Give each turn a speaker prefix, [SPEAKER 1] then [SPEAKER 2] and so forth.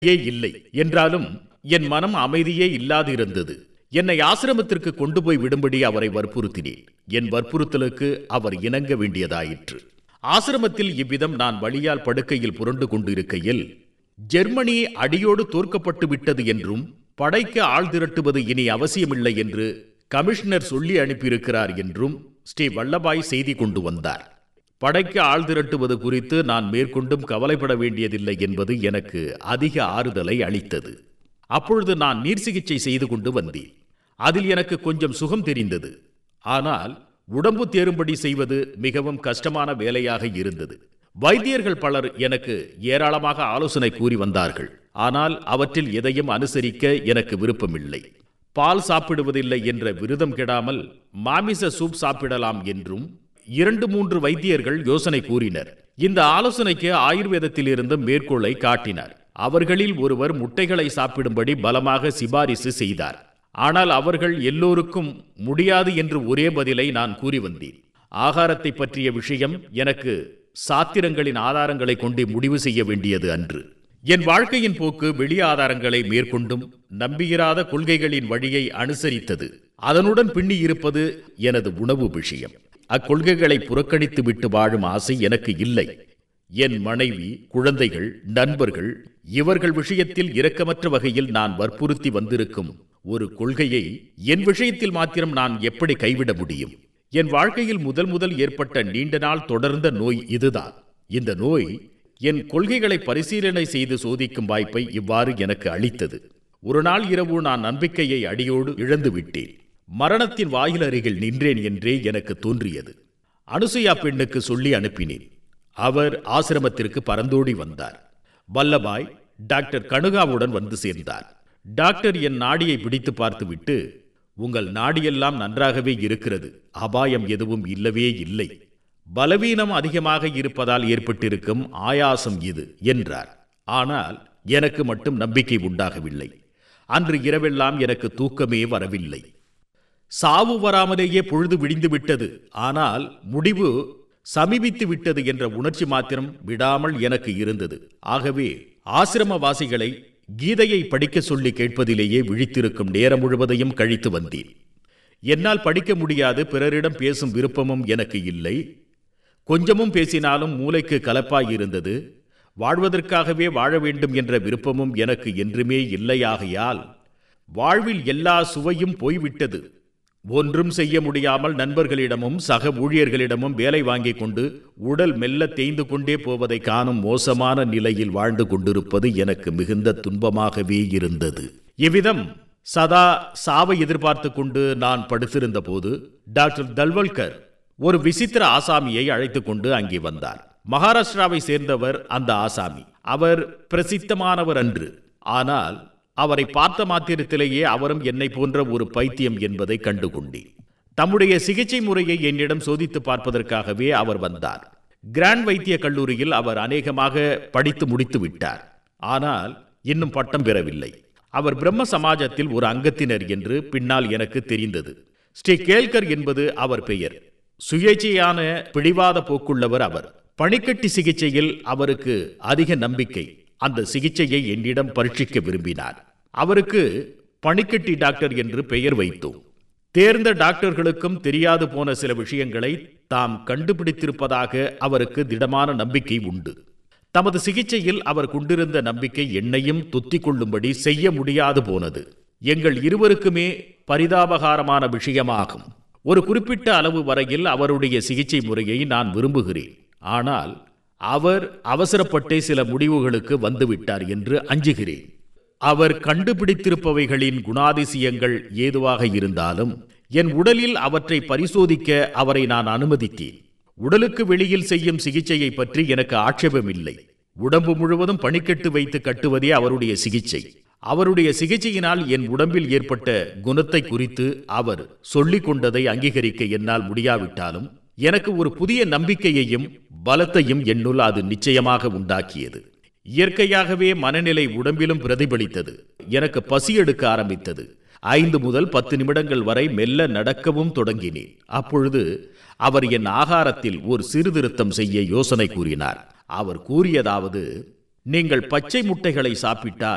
[SPEAKER 1] ஏ இல்லை என்றாலும் என் மனம் அமைதியே இல்லாதிருந்தது என்னை ஆசிரமத்திற்கு கொண்டு போய் விடும்படி அவரை வற்புறுத்தினேன் என் வற்புறுத்தலுக்கு அவர் இணங்க வேண்டியதாயிற்று ஆசிரமத்தில் இவ்விதம் நான் வழியால் படுக்கையில் புரண்டு கொண்டிருக்கையில் ஜெர்மனி அடியோடு தோற்கப்பட்டு விட்டது என்றும் படைக்கு ஆள் திரட்டுவது இனி அவசியமில்லை என்று கமிஷனர் சொல்லி அனுப்பியிருக்கிறார் என்றும் ஸ்ரீ வல்லபாய் செய்தி கொண்டு வந்தார் படைக்கு ஆள் திரட்டுவது குறித்து நான் மேற்கொண்டும் கவலைப்பட வேண்டியதில்லை என்பது எனக்கு அதிக ஆறுதலை அளித்தது அப்பொழுது நான் நீர் சிகிச்சை செய்து கொண்டு வந்தேன் அதில் எனக்கு கொஞ்சம் சுகம் தெரிந்தது ஆனால் உடம்பு தேரும்படி செய்வது மிகவும் கஷ்டமான வேலையாக இருந்தது வைத்தியர்கள் பலர் எனக்கு ஏராளமாக ஆலோசனை கூறி வந்தார்கள் ஆனால் அவற்றில் எதையும் அனுசரிக்க எனக்கு விருப்பமில்லை பால் சாப்பிடுவதில்லை என்ற விருதம் கெடாமல் மாமிச சூப் சாப்பிடலாம் என்றும் இரண்டு மூன்று வைத்தியர்கள் யோசனை கூறினர் இந்த ஆலோசனைக்கு ஆயுர்வேதத்திலிருந்து மேற்கோளை காட்டினார் அவர்களில் ஒருவர் முட்டைகளை சாப்பிடும்படி பலமாக சிபாரிசு செய்தார் ஆனால் அவர்கள் எல்லோருக்கும் முடியாது என்று ஒரே பதிலை நான் கூறி வந்தேன் ஆகாரத்தை பற்றிய விஷயம் எனக்கு சாத்திரங்களின் ஆதாரங்களை கொண்டு முடிவு செய்ய வேண்டியது அன்று என் வாழ்க்கையின் போக்கு வெளி ஆதாரங்களை மேற்கொண்டும் நம்பியிராத கொள்கைகளின் வழியை அனுசரித்தது அதனுடன் பின்னி இருப்பது எனது உணவு விஷயம் அக்கொள்கைகளை புறக்கணித்து விட்டு வாழும் ஆசை எனக்கு இல்லை என் மனைவி குழந்தைகள் நண்பர்கள் இவர்கள் விஷயத்தில் இரக்கமற்ற வகையில் நான் வற்புறுத்தி வந்திருக்கும் ஒரு கொள்கையை என் விஷயத்தில் மாத்திரம் நான் எப்படி கைவிட முடியும் என் வாழ்க்கையில் முதல் முதல் ஏற்பட்ட நீண்ட நாள் தொடர்ந்த நோய் இதுதான் இந்த நோய் என் கொள்கைகளை பரிசீலனை செய்து சோதிக்கும் வாய்ப்பை இவ்வாறு எனக்கு அளித்தது ஒரு நாள் இரவு நான் நம்பிக்கையை அடியோடு இழந்து விட்டேன் மரணத்தின் வாயில் அருகில் நின்றேன் என்றே எனக்கு தோன்றியது அனுசுயா பெண்ணுக்கு சொல்லி அனுப்பினேன் அவர் ஆசிரமத்திற்கு பறந்தோடி வந்தார் வல்லபாய் டாக்டர் கணுகாவுடன் வந்து சேர்ந்தார் டாக்டர் என் நாடியை பிடித்து பார்த்துவிட்டு உங்கள் நாடியெல்லாம் நன்றாகவே இருக்கிறது அபாயம் எதுவும் இல்லவே இல்லை பலவீனம் அதிகமாக இருப்பதால் ஏற்பட்டிருக்கும் ஆயாசம் இது என்றார் ஆனால் எனக்கு மட்டும் நம்பிக்கை உண்டாகவில்லை அன்று இரவெல்லாம் எனக்கு தூக்கமே வரவில்லை சாவு வராமலேயே பொழுது விடிந்து விட்டது ஆனால் முடிவு சமீபித்து விட்டது என்ற உணர்ச்சி மாத்திரம் விடாமல் எனக்கு இருந்தது ஆகவே ஆசிரமவாசிகளை கீதையை படிக்க சொல்லி கேட்பதிலேயே விழித்திருக்கும் நேரம் முழுவதையும் கழித்து வந்தேன் என்னால் படிக்க முடியாது பிறரிடம் பேசும் விருப்பமும் எனக்கு இல்லை கொஞ்சமும் பேசினாலும் மூளைக்கு கலப்பாய் இருந்தது வாழ்வதற்காகவே வாழ வேண்டும் என்ற விருப்பமும் எனக்கு என்றுமே இல்லையாகையால் வாழ்வில் எல்லா சுவையும் போய்விட்டது ஒன்றும் செய்ய முடியாமல் நண்பர்களிடமும் சக ஊழியர்களிடமும் வேலை வாங்கிக் கொண்டு உடல் மெல்ல தேய்ந்து கொண்டே போவதை காணும் மோசமான நிலையில் வாழ்ந்து கொண்டிருப்பது எனக்கு மிகுந்த துன்பமாகவே இருந்தது இவ்விதம் சதா சாவை எதிர்பார்த்து கொண்டு நான் படுத்திருந்த போது டாக்டர் தல்வல்கர் ஒரு விசித்திர ஆசாமியை அழைத்துக் கொண்டு அங்கே வந்தார் மகாராஷ்டிராவை சேர்ந்தவர் அந்த ஆசாமி அவர் பிரசித்தமானவர் அன்று ஆனால் அவரை பார்த்த மாத்திரத்திலேயே அவரும் என்னை போன்ற ஒரு பைத்தியம் என்பதை கண்டுகொண்டேன் தம்முடைய சிகிச்சை முறையை என்னிடம் சோதித்து பார்ப்பதற்காகவே அவர் வந்தார் கிராண்ட் வைத்திய கல்லூரியில் அவர் அநேகமாக படித்து முடித்து விட்டார் ஆனால் இன்னும் பட்டம் பெறவில்லை அவர் பிரம்ம சமாஜத்தில் ஒரு அங்கத்தினர் என்று பின்னால் எனக்கு தெரிந்தது ஸ்ரீ கேல்கர் என்பது அவர் பெயர் சுயேட்சையான பிடிவாத போக்குள்ளவர் அவர் பனிக்கட்டி சிகிச்சையில் அவருக்கு அதிக நம்பிக்கை அந்த சிகிச்சையை என்னிடம் பரீட்சிக்க விரும்பினார் அவருக்கு பனிக்கட்டி டாக்டர் என்று பெயர் வைத்தோம் தேர்ந்த டாக்டர்களுக்கும் தெரியாது போன சில விஷயங்களை தாம் கண்டுபிடித்திருப்பதாக அவருக்கு திடமான நம்பிக்கை உண்டு தமது சிகிச்சையில் அவர் கொண்டிருந்த நம்பிக்கை என்னையும் தொத்திக் கொள்ளும்படி செய்ய முடியாது போனது எங்கள் இருவருக்குமே பரிதாபகாரமான விஷயமாகும் ஒரு குறிப்பிட்ட அளவு வரையில் அவருடைய சிகிச்சை முறையை நான் விரும்புகிறேன் ஆனால் அவர் அவசரப்பட்டே சில முடிவுகளுக்கு வந்துவிட்டார் என்று அஞ்சுகிறேன் அவர் கண்டுபிடித்திருப்பவைகளின் குணாதிசயங்கள் ஏதுவாக இருந்தாலும் என் உடலில் அவற்றை பரிசோதிக்க அவரை நான் அனுமதித்தேன் உடலுக்கு வெளியில் செய்யும் சிகிச்சையை பற்றி எனக்கு ஆட்சேபமில்லை உடம்பு முழுவதும் பனிக்கட்டு வைத்து கட்டுவதே அவருடைய சிகிச்சை அவருடைய சிகிச்சையினால் என் உடம்பில் ஏற்பட்ட குணத்தை குறித்து அவர் சொல்லிக் கொண்டதை அங்கீகரிக்க என்னால் முடியாவிட்டாலும் எனக்கு ஒரு புதிய நம்பிக்கையையும் பலத்தையும் என்னுள் அது நிச்சயமாக உண்டாக்கியது இயற்கையாகவே மனநிலை உடம்பிலும் பிரதிபலித்தது எனக்கு பசி எடுக்க ஆரம்பித்தது ஐந்து முதல் பத்து நிமிடங்கள் வரை மெல்ல நடக்கவும் தொடங்கினேன் அப்பொழுது அவர் என் ஆகாரத்தில் ஒரு சீர்திருத்தம் செய்ய யோசனை கூறினார் அவர் கூறியதாவது நீங்கள் பச்சை முட்டைகளை சாப்பிட்டால்